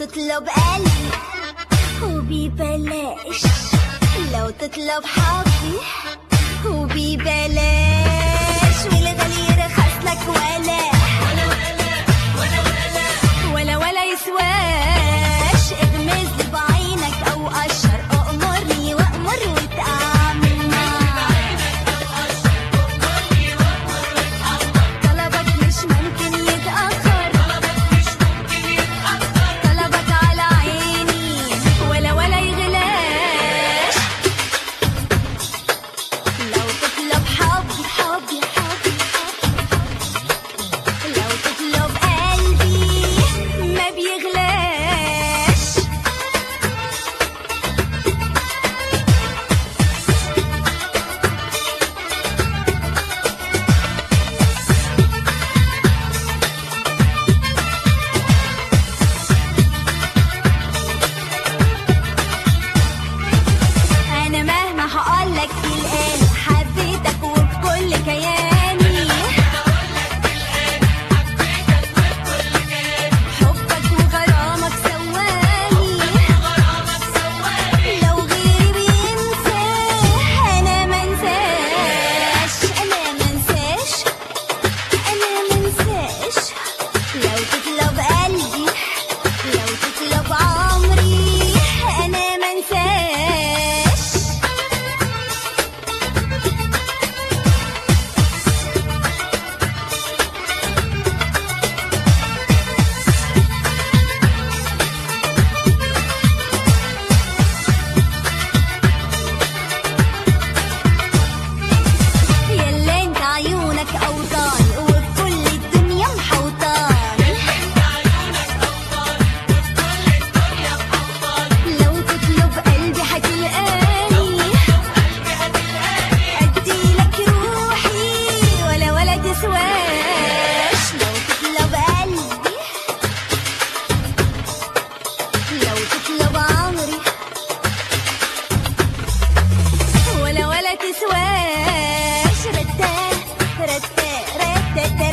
تطلب قلبي وببلاش لو تطلب حبي وببلاش والغالي يرخص لك ولا ولا ولا يسواش اغمز لي بعينك او قشر اأمرني وأمر وتأمر طلبك مش ممكن يتأخر طلبك على عيني ولا ولا يغلاش لو تطلب حبي حبي حبي حبي لو تطلب قلبي ما بيغلاش انا مهما هقولك الان حبيتك وبكل كياني حبك وغرامك سواني لو غيري بينساه انا منساش انا منساش انا منساش لو تطلب قلبي لو تطلب عمري انا منساش يلا انت عيونك اوطاني وفي كل الدنيا محوطاني لو تطلب قلبي هتلقاني اديلك روحي ولا ولا تسواش لو تطلب قلبي لو تطلب عمري ولا ولا تسواش رتا رتا رتا